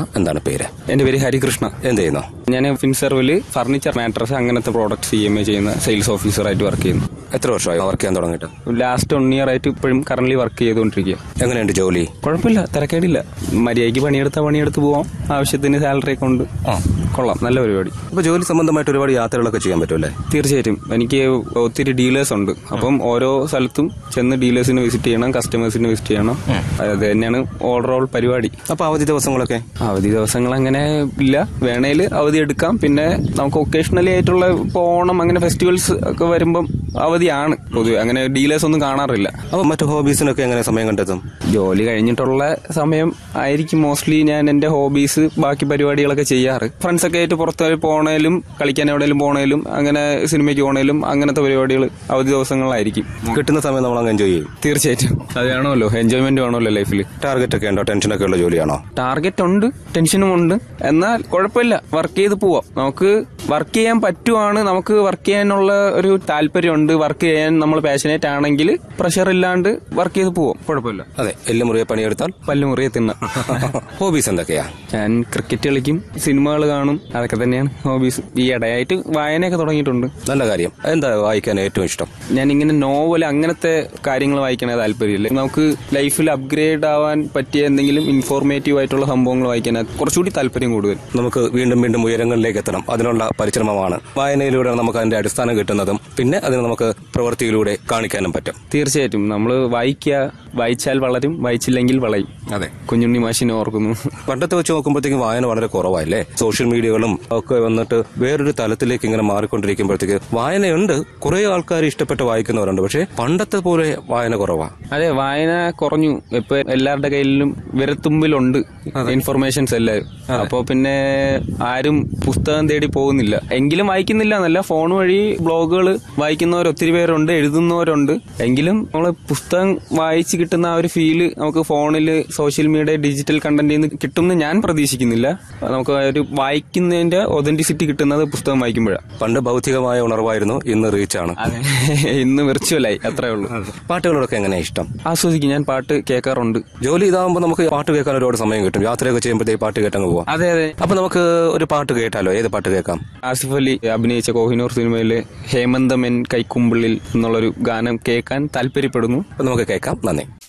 എന്താണ് പേര് എന്റെ പേര് ഹരികൃഷ്ണ എന്ത് ചെയ്യുന്നു ഞാൻ ഫിൻസർവിൽ ഫർണിച്ചർ മാട്രസ് അങ്ങനത്തെ പ്രോഡക്ട്സ് ഇ എം ഐ ചെയ്യുന്ന സെയിൽസ് ഓഫീസറായിട്ട് വർക്ക് ചെയ്യുന്നു എത്ര വർഷമായി വർക്ക് ചെയ്യാൻ തുടങ്ങിയിട്ട് ലാസ്റ്റ് വൺ ഇയർ ആയിട്ട് ഇപ്പോഴും കറന്റ് വർക്ക് ചെയ്തുകൊണ്ടിരിക്കുക എങ്ങനെയുണ്ട് ജോലി കുഴപ്പമില്ല തിരക്കേടില്ല മര്യാദയ്ക്ക് പണിയെടുത്ത പണിയെടുത്ത് പോവാം ആവശ്യത്തിന് സാലറി ഒക്കെ ഉണ്ട് കൊള്ളാം നല്ല പരിപാടി അപ്പൊ ജോലി സംബന്ധമായിട്ട് ഒരുപാട് യാത്രകളൊക്കെ ചെയ്യാൻ പറ്റുമല്ലേ തീർച്ചയായിട്ടും എനിക്ക് ഒത്തിരി ഡീലേഴ്സ് ഉണ്ട് അപ്പം ഓരോ സ്ഥലത്തും ചെന്ന് ഡീലേഴ്സിനെ വിസിറ്റ് ചെയ്യണം കസ്റ്റമേഴ്സിനെ വിസിറ്റ് ചെയ്യണം അത് തന്നെയാണ് ഓവറോൾ പരിപാടി അപ്പൊ അവധി ദിവസങ്ങളൊക്കെ അവധി ദിവസങ്ങൾ അങ്ങനെ ഇല്ല വേണേൽ അവധി എടുക്കാം പിന്നെ നമുക്ക് ഒക്കേഷണലി ആയിട്ടുള്ള ഇപ്പൊ ഓണം അങ്ങനെ ഫെസ്റ്റിവൽസ് ഒക്കെ വരുമ്പം അവധിയാണ് പൊതുവെ അങ്ങനെ ഡീലേഴ്സ് ഒന്നും കാണാറില്ല അപ്പൊ മറ്റു ഹോബീസിനൊക്കെ എങ്ങനെ സമയം കണ്ടെത്തും ജോലി കഴിഞ്ഞിട്ടുള്ള സമയം ആയിരിക്കും മോസ്റ്റ്ലി ഞാൻ എന്റെ ഹോബീസ് ബാക്കി പരിപാടികളൊക്കെ ചെയ്യാറ് ഫ്രണ്ട്സ് ഒക്കെ ആയിട്ട് പുറത്ത് പോണേലും കളിക്കാൻ എവിടെയെങ്കിലും പോണേലും അങ്ങനെ സിനിമയ്ക്ക് പോണേലും അങ്ങനത്തെ പരിപാടികൾ അവധി ദിവസങ്ങളിലായിരിക്കും കിട്ടുന്ന സമയം നമ്മൾ അങ്ങ് എൻജോയ് ചെയ്യും തീർച്ചയായിട്ടും അത് വേണമല്ലോ എൻജോയ്മെന്റ് വേണമല്ലോ ലൈഫിൽ ടാർഗറ്റ് ഒക്കെ ഉണ്ടോ ടെൻഷനൊക്കെ ഉള്ള ജോലിയാണോ ടാർഗറ്റ് ഉണ്ട് ടെൻഷനും ഉണ്ട് എന്നാൽ കുഴപ്പമില്ല വർക്ക് ചെയ്ത് പോവാം നമുക്ക് വർക്ക് ചെയ്യാൻ പറ്റുവാണ് നമുക്ക് വർക്ക് ചെയ്യാനുള്ള ഒരു താല്പര്യമുണ്ട് വർക്ക് ചെയ്യാൻ നമ്മൾ പാഷനേറ്റ് ആണെങ്കിൽ പ്രഷർ ഇല്ലാണ്ട് വർക്ക് ചെയ്ത് പോവാം കുഴപ്പമില്ല അതെ എല്ലാം മുറിയെ പണിയെടുത്താൽ പല്ലുമുറിയെ തിന്ന ഹോബീസ് എന്തൊക്കെയാ ഞാൻ ക്രിക്കറ്റ് കളിക്കും സിനിമകൾ കാണും അതൊക്കെ തന്നെയാണ് ഹോബീസ് ഈ ഇടയായിട്ട് വായനയൊക്കെ തുടങ്ങിയിട്ടുണ്ട് നല്ല കാര്യം എന്താ വായിക്കാൻ ഏറ്റവും ഇഷ്ടം ഞാൻ ഇങ്ങനെ നോവൽ അങ്ങനത്തെ കാര്യങ്ങൾ വായിക്കണ താല്പര്യമില്ല നമുക്ക് ലൈഫിൽ അപ്ഗ്രേഡ് ആവാൻ പറ്റിയ എന്തെങ്കിലും ഇൻഫോർമേറ്റീവ് ആയിട്ടുള്ള സംഭവങ്ങൾ വായിക്കാൻ കുറച്ചുകൂടി താല്പര്യം കൂടുതൽ നമുക്ക് വീണ്ടും വീണ്ടും ഉയരങ്ങളിലേക്ക് എത്തണം അതിനുള്ള പരിശ്രമമാണ് വായനയിലൂടെ നമുക്ക് അതിന്റെ അടിസ്ഥാനം കിട്ടുന്നതും പിന്നെ അതിന് നമുക്ക് പ്രവൃത്തിയിലൂടെ കാണിക്കാനും പറ്റും തീർച്ചയായിട്ടും നമ്മൾ വായിക്കുക വായിച്ചാൽ വളരും വായിച്ചില്ലെങ്കിൽ വളയും അതെ കുഞ്ഞുണ്ണി മാഷിനെ ഓർക്കുന്നു പണ്ടത്തെ വെച്ച് നോക്കുമ്പോഴത്തേക്കും വായന വളരെ കുറവായില്ലേ സോഷ്യൽ മീഡിയകളും ഒക്കെ വന്നിട്ട് വേറൊരു തലത്തിലേക്ക് ഇങ്ങനെ മാറിക്കൊണ്ടിരിക്കുമ്പോഴത്തേക്ക് വായനയുണ്ട് കുറെ ആൾക്കാർ ഇഷ്ടപ്പെട്ട് വായിക്കുന്നവരുണ്ട് പക്ഷേ പണ്ടത്തെ പോലെ വായന കുറവാ അതെ വായന കുറഞ്ഞു ഇപ്പൊ എല്ലാവരുടെ കയ്യിലും വിരത്തുമ്പിലുണ്ട് ഇൻഫർമേഷൻസ് എല്ലാവരും അപ്പോ പിന്നെ ആരും പുസ്തകം തേടി പോകുന്നില്ല എങ്കിലും വായിക്കുന്നില്ല എന്നല്ല ഫോൺ വഴി ബ്ലോഗുകൾ വായിക്കുന്നവർ ഒത്തിരി പേരുണ്ട് എഴുതുന്നവരുണ്ട് എങ്കിലും നമ്മൾ പുസ്തകം വായിച്ച് കിട്ടുന്ന ആ ഒരു ഫീല് നമുക്ക് ഫോണിൽ സോഷ്യൽ മീഡിയ ഡിജിറ്റൽ കണ്ടന്റിൽ നിന്ന് കിട്ടുമെന്ന് ഞാൻ പ്രതീക്ഷിക്കുന്നില്ല നമുക്ക് ആ ഒരു വായിക്കുന്നതിന്റെ ഒതന്റിസിറ്റി കിട്ടുന്നത് പുസ്തകം വായിക്കുമ്പോഴാണ് പണ്ട് ഭൗതികമായ ഉണർവായിരുന്നു ഇന്ന് റീച്ചാണ് അതെ ഇന്ന് വിർച്വലായി അത്രേ ഉള്ളൂ പാട്ടുകളോടൊക്കെ എങ്ങനെയാ ഇഷ്ടം ആസ്വദിക്കും ഞാൻ പാട്ട് കേൾക്കാറുണ്ട് ജോലി ഇതാകുമ്പോൾ നമുക്ക് പാട്ട് കേൾക്കാൻ ഒരുപാട് സമയം കിട്ടും യാത്രയൊക്കെ ചെയ്യുമ്പോഴത്തേക്ക് പാട്ട് കേട്ടങ്ങ് പോവാം അതെ അതെ അപ്പൊ നമുക്ക് ഒരു പാട്ട് കേട്ടാലോ ഏത് പാട്ട് കേൾക്കാം ആസിഫ് അലി അഭിനയിച്ച കോഹിനൂർ സിനിമയിലെ ഹേമന്തമെൻ കൈക്കുമ്പിളിൽ എന്നുള്ളൊരു ഗാനം കേൾക്കാൻ താല്പര്യപ്പെടുന്നു അപ്പൊ നമുക്ക് കേൾക്കാം നന്ദി